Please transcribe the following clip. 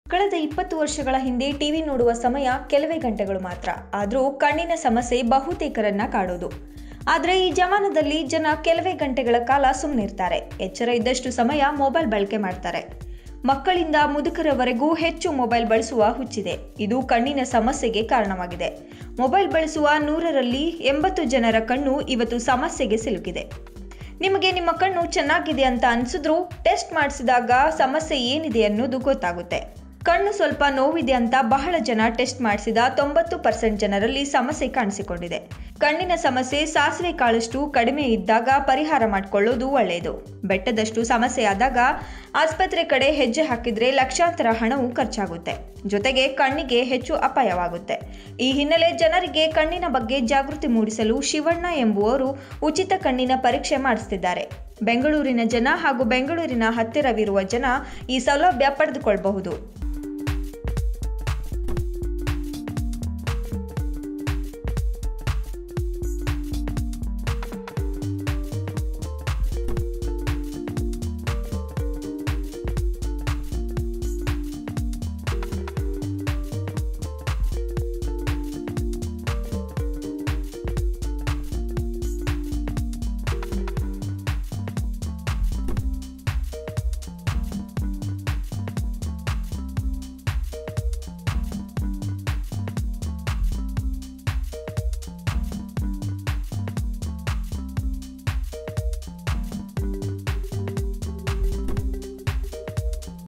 ಕಳೆದ ಇಪ್ಪತ್ತು ವರ್ಷಗಳ ಹಿಂದೆ ಟಿವಿ ನೋಡುವ ಸಮಯ ಕೆಲವೇ ಗಂಟೆಗಳು ಮಾತ್ರ ಆದರೂ ಕಣ್ಣಿನ ಸಮಸ್ಯೆ ಬಹುತೇಕರನ್ನ ಕಾಡೋದು ಆದರೆ ಈ ಜಮಾನದಲ್ಲಿ ಜನ ಕೆಲವೇ ಗಂಟೆಗಳ ಕಾಲ ಸುಮ್ಮನಿರ್ತಾರೆ ಎಚ್ಚರ ಇದ್ದಷ್ಟು ಸಮಯ ಮೊಬೈಲ್ ಬಳಕೆ ಮಾಡ್ತಾರೆ ಮಕ್ಕಳಿಂದ ಮುದುಕರವರೆಗೂ ಹೆಚ್ಚು ಮೊಬೈಲ್ ಬಳಸುವ ಹುಚ್ಚಿದೆ ಇದು ಕಣ್ಣಿನ ಸಮಸ್ಯೆಗೆ ಕಾರಣವಾಗಿದೆ ಮೊಬೈಲ್ ಬಳಸುವ ನೂರರಲ್ಲಿ ಎಂಬತ್ತು ಜನರ ಕಣ್ಣು ಇವತ್ತು ಸಮಸ್ಯೆಗೆ ಸಿಲುಕಿದೆ ನಿಮಗೆ ನಿಮ್ಮ ಕಣ್ಣು ಚೆನ್ನಾಗಿದೆ ಅಂತ ಅನಿಸಿದ್ರೂ ಟೆಸ್ಟ್ ಮಾಡಿಸಿದಾಗ ಸಮಸ್ಯೆ ಏನಿದೆ ಅನ್ನೋದು ಗೊತ್ತಾಗುತ್ತೆ ಕಣ್ಣು ಸ್ವಲ್ಪ ನೋವಿದೆ ಅಂತ ಬಹಳ ಜನ ಟೆಸ್ಟ್ ಮಾಡಿಸಿದ ತೊಂಬತ್ತು ಪರ್ಸೆಂಟ್ ಜನರಲ್ಲಿ ಸಮಸ್ಯೆ ಕಾಣಿಸಿಕೊಂಡಿದೆ ಕಣ್ಣಿನ ಸಮಸ್ಯೆ ಸಾಸಿವೆ ಕಾಳಷ್ಟು ಕಡಿಮೆ ಇದ್ದಾಗ ಪರಿಹಾರ ಮಾಡಿಕೊಳ್ಳೋದು ಒಳ್ಳೆಯದು ಬೆಟ್ಟದಷ್ಟು ಸಮಸ್ಯೆ ಆದಾಗ ಆಸ್ಪತ್ರೆ ಕಡೆ ಹೆಜ್ಜೆ ಹಾಕಿದ್ರೆ ಲಕ್ಷಾಂತರ ಹಣವು ಖರ್ಚಾಗುತ್ತೆ ಜೊತೆಗೆ ಕಣ್ಣಿಗೆ ಹೆಚ್ಚು ಅಪಾಯವಾಗುತ್ತೆ ಈ ಹಿನ್ನೆಲೆ ಜನರಿಗೆ ಕಣ್ಣಿನ ಬಗ್ಗೆ ಜಾಗೃತಿ ಮೂಡಿಸಲು ಶಿವಣ್ಣ ಎಂಬುವರು ಉಚಿತ ಕಣ್ಣಿನ ಪರೀಕ್ಷೆ ಮಾಡಿಸ್ತಿದ್ದಾರೆ ಬೆಂಗಳೂರಿನ ಜನ ಹಾಗೂ ಬೆಂಗಳೂರಿನ ಹತ್ತಿರವಿರುವ ಜನ ಈ ಸೌಲಭ್ಯ ಪಡೆದುಕೊಳ್ಳಬಹುದು